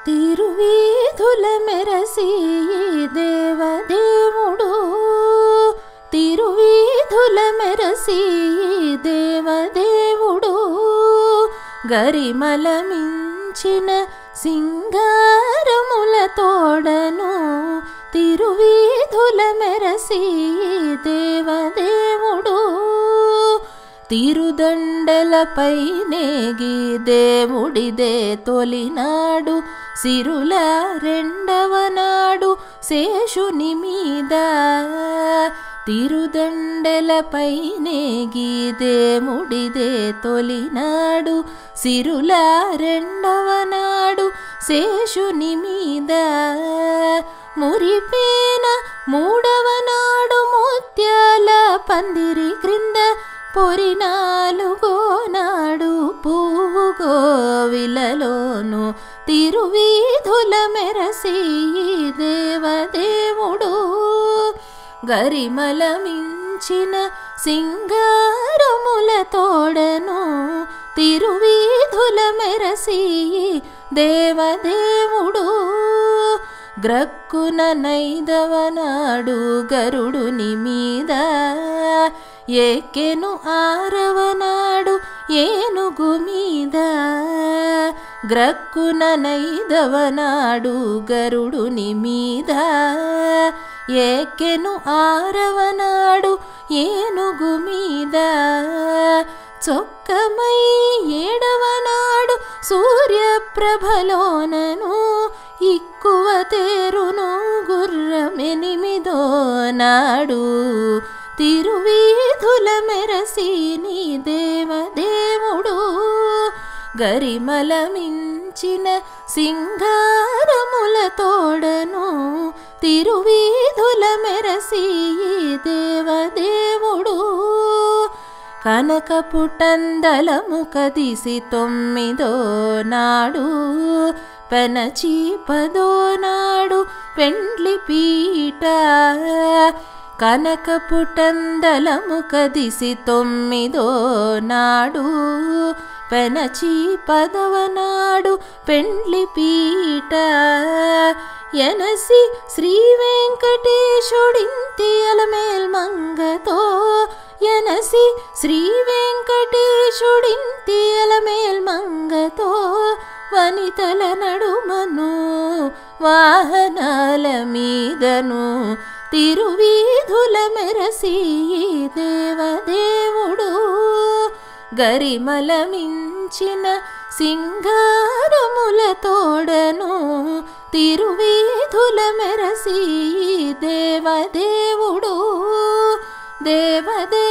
తిరువీధుల మెరసి దేవదేవుడు తిరువీధుల మెరసి దేవదేవుడు గరిమల మించిన సింగారముల తోడను తిరువీధుల మెరసి దేవదేవుడు తిరుదండలపై నేగి దేవుడిదే తొలినాడు సిరుల రెండవ నాడు శేషుని మీద తిరుదండలపై నేగి దేవుడిదే తొలినాడు సిరుల రెండవ నాడు శేషుని మీద మురిపేన మూడవ నాడు ముత్యాల పందిరి క్రింద పొరినాలుగో నాడు పువ్వు గోవిలలోను తిరువీధుల మెరసి దేవదేవుడు గరిమల మించిన సింగారముల తోడను తిరువీధుల మెరసి దేవదేవుడు గ్రక్కున నైదవనాడు గరుడుని మీద ఎక్కెను ఆరవనాడు ఏనుగు మీద గ్రక్కున నైదవనాడు గరుడుని మీద ఎక్కెను ఆరవనాడు ఏనుగు మీద చొక్కమై ఏడవనాడు సూర్యప్రభలోనను ఇక్కువ తేరును గుర్రమెనిమిదో నాడు తిరువీధుల మెరసి నీ దేవదేవుడు గరిమల మించిన సింగారముల తోడను తిరువీధుల మెరసి దేవదేవుడు కనక పుటందలము కదిసి తొమ్మిదో నాడు పెనచి పదో నాడు పెండ్లి పీట కనక పుటందలము కదిసి తొమ్మిదో నాడు పెనచి పదవ నాడు పెండ్లి పీట ఎనసి శ్రీ వెంకటేశుడింతి అలమేల్ మంగతో ఎనసి శ్రీ వెంకటేశుడింతి అలమేల్ మంగతో వనితల నడుమను వాహనాల మీదను తిరువీధుల మెరసి దేవదేవుడు గరిమల మించిన సింగారముల తోడను తిరువీధుల మెరసి దేవదేవుడు దేవదే